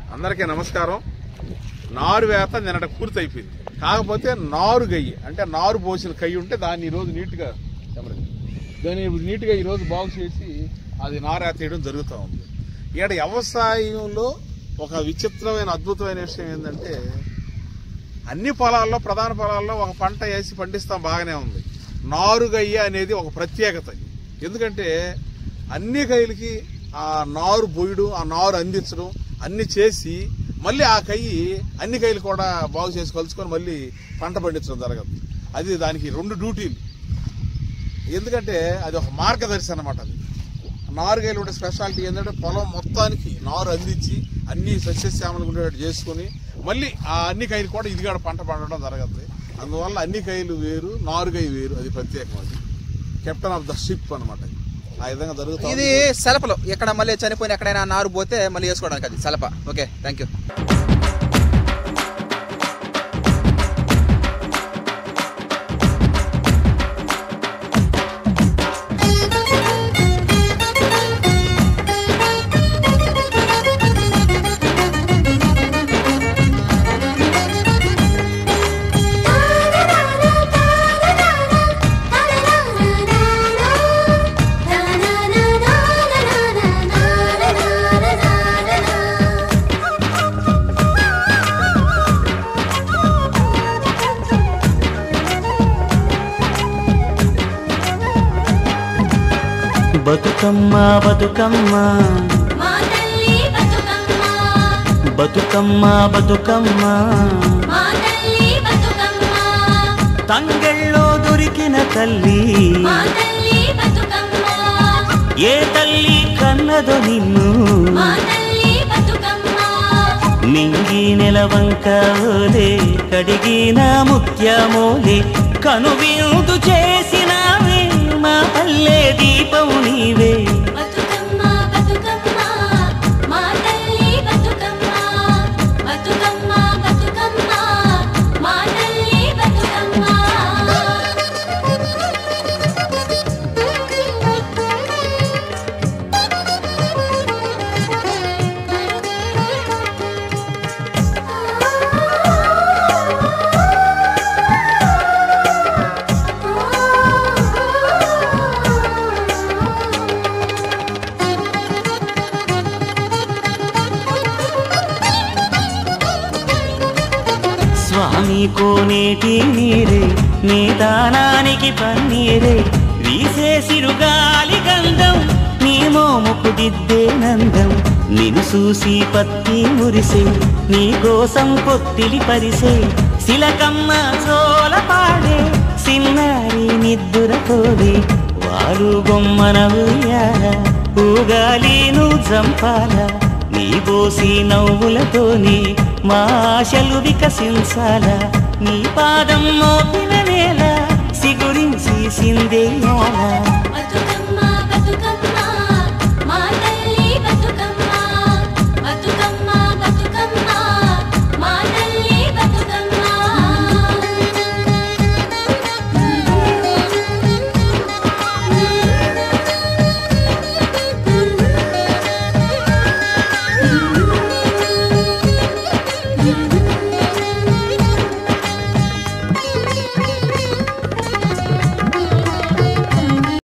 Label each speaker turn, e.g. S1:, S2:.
S1: అందరికీ నమస్కారం నారు వేత నిన్నట పూర్తి అయిపోయింది కాకపోతే నారు గయ్యి అంటే నారు పోసిన కయ్యి ఉంటే దాన్ని ఈరోజు నీట్గా కెమెరా. దాన్ని ఇప్పుడు నీట్గా ఈరోజు బాగు చేసి అది నారేత వేయడం జరుగుతూ ఉంది ఇక్కడ వ్యవసాయంలో ఒక విచిత్రమైన అద్భుతమైన విషయం ఏంటంటే అన్ని పొలాల్లో ప్రధాన పొలాల్లో ఒక పంట వేసి పండిస్తాం బాగానే ఉంది నారుగయ్య అనేది ఒక ప్రత్యేకత ఎందుకంటే అన్ని కైలకి ఆ నారు బొయ్యడం ఆ నారు అందించడం అన్ని చేసి మళ్ళీ ఆ కయ్యి అన్ని కైలు కూడా బాగు చేసి కలుసుకొని మళ్ళీ పంట పండించడం జరగదు అది దానికి రెండు డ్యూటీలు ఎందుకంటే అది ఒక మార్గదర్శి అనమాట అది నారుగాయలు ఉండే స్పెషాలిటీ ఏంటంటే పొలం మొత్తానికి నారు అందించి అన్ని సస్యశ్యామలు ఉండేటట్టు చేసుకుని మళ్ళీ ఆ అన్ని కాయలు కూడా ఇది కూడా పంట పండడం జరగదు అందువల్ల అన్ని కాయలు వేరు నారుగాయ వేరు అది ప్రత్యేకం అది కెప్టెన్ ఆఫ్ ద షిప్ అనమాట ఆ విధంగా జరుగుతుంది
S2: ఇది సెలపలో ఎక్కడ మళ్ళీ చనిపోయిన ఎక్కడైనా నారు పోతే మళ్ళీ వేసుకోవడానికి అది సెలప okay thank you
S3: Bathukamma Bathukamma
S4: మా తల్లి బతుకమ్మ
S3: బతుకమ్మ బతుకమ్మ
S4: మా తల్లి బతుకమ్మ
S3: తంగెళ్ళో దొరికిన తల్లి
S4: మా తల్లి బతుకమ్మ
S3: ఏ తల్లి కన్నదో నిన్ను
S4: మా తల్లి బతుకమ్మ
S3: నింగి నెలవంక ఓలే కడిగిన ముత్యమోలే కనువిందు చేసినావే మా పల్లె దీపం నీవే
S4: బతుకమ్మ బతుకమ్మ మా తల్లి బతుకమ్మ బతుకమ్మ బతుకమ్మ మా తల్లి
S3: స్వామి కోనేటి నీరే నీ దానానికి పన్నీరే వీసే సిరుగాలి గంధం నీ మోముకు దిద్దే నందం నిన్ను చూసి పత్తి మురిసే నీ కోసం కొత్తిలి పరిసే శిలకమ్మ చోల పాడే సిన్నారి నిద్దుర కోడే వారు బొమ్మన ఉయ్యాల ఊగాలి నువ్వు జంపాల నీ బోసి నవ్వులతోని మా ఆశలు వికసించాల నీ పాదం మోపిన నేల సిగురించి సిందేయాల
S4: బతుకమ్మ